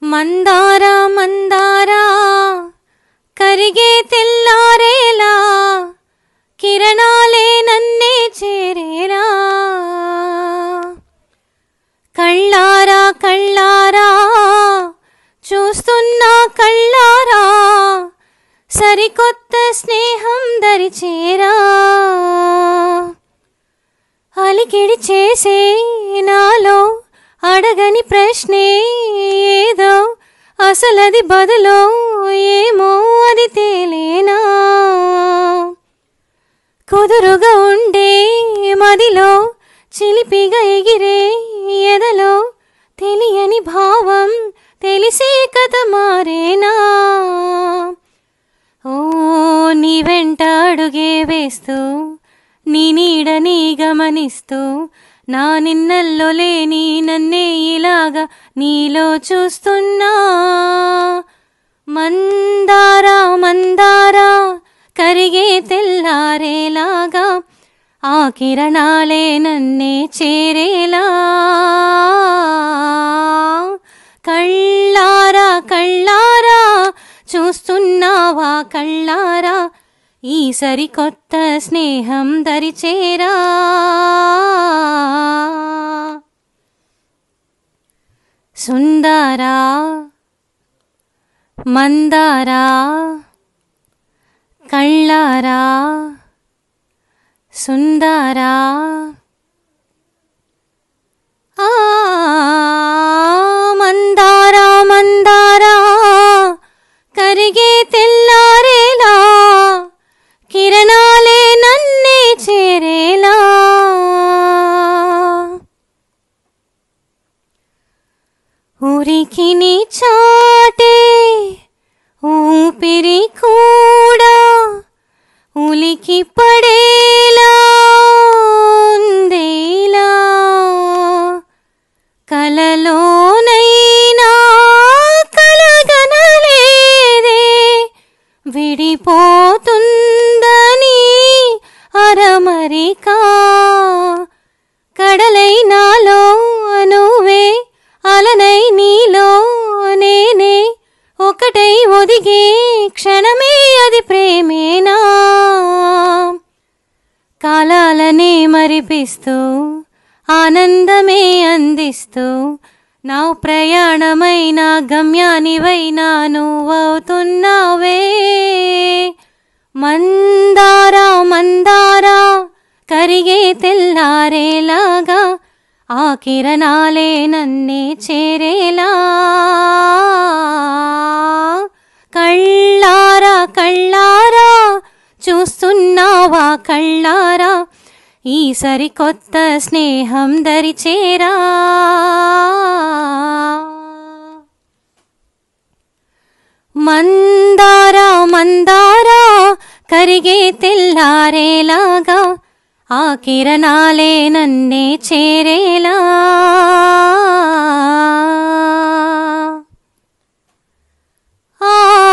మందారా మందారా కరిగే తెల్లారేలా కిరణాలే నన్నే చేరేలా కళ్ళారా కళ్ళారా చూస్తున్నా కళ్ళారా సరికొత్త స్నేహం దరిచేరా అలికిడి చేసే నాలో అడగని ప్రశ్నే ఏదో అసలది బదులో ఏమో అది తేలేనా కుదురుగా ఉండే మదిలో చిలిపిగా ఎగిరే ఎదలో తెలియని భావం తెలిసే కథ మారేనా ఓ నీ వెంట అడుగే వేస్తూ నీ నీడని గమనిస్తూ నా నిన్నల్లో లేని నన్నే ఇలాగా నీలో చూస్తున్నా మందారా మందారా కరిగే తెల్లారేలాగా ఆ కిరణాలే నన్నే చేరేలా కళ్ళారా కళ్ళారా చూస్తున్నావా కళ్ళారా ఈ సరికొత్త స్నేహం దరిచేరా సుందరా మందారా కళ్ళారా సుందరా ఆ మందారా మందారా కరిగే తెల్లారేలా కిరణాలే నన్నే చేరేలా ఊరికి నీ చాటే ఊపిరి కూడా ఉలికి పడేలా ఉందేలా కలలోనైనా కలగనలేదే విడిపోతుందని అరమరికా కడలై నాలో నువ్వే అలనై నీలో నేనే ఒకటై ఒదిగే క్షణమే అది ప్రేమేనా కాలాలనే మరిపిస్తూ ఆనందమే అందిస్తూ నా ప్రయాణమైన గమ్యానివైనా నువ్వవుతున్నావే మందారా మందారా కరిగే తెల్లారేలాగా ఆ కిరణాలే నన్నే చేరేలా కళ్ళారా కళ్ళారా చూస్తున్నావా కళ్ళారా ఈ సరికొత్త స్నేహం దరిచేరా మందారా మందారా కరిగే తెల్లారేలాగా ఆ కిరణాలే నన్నే చేరేలా ఆ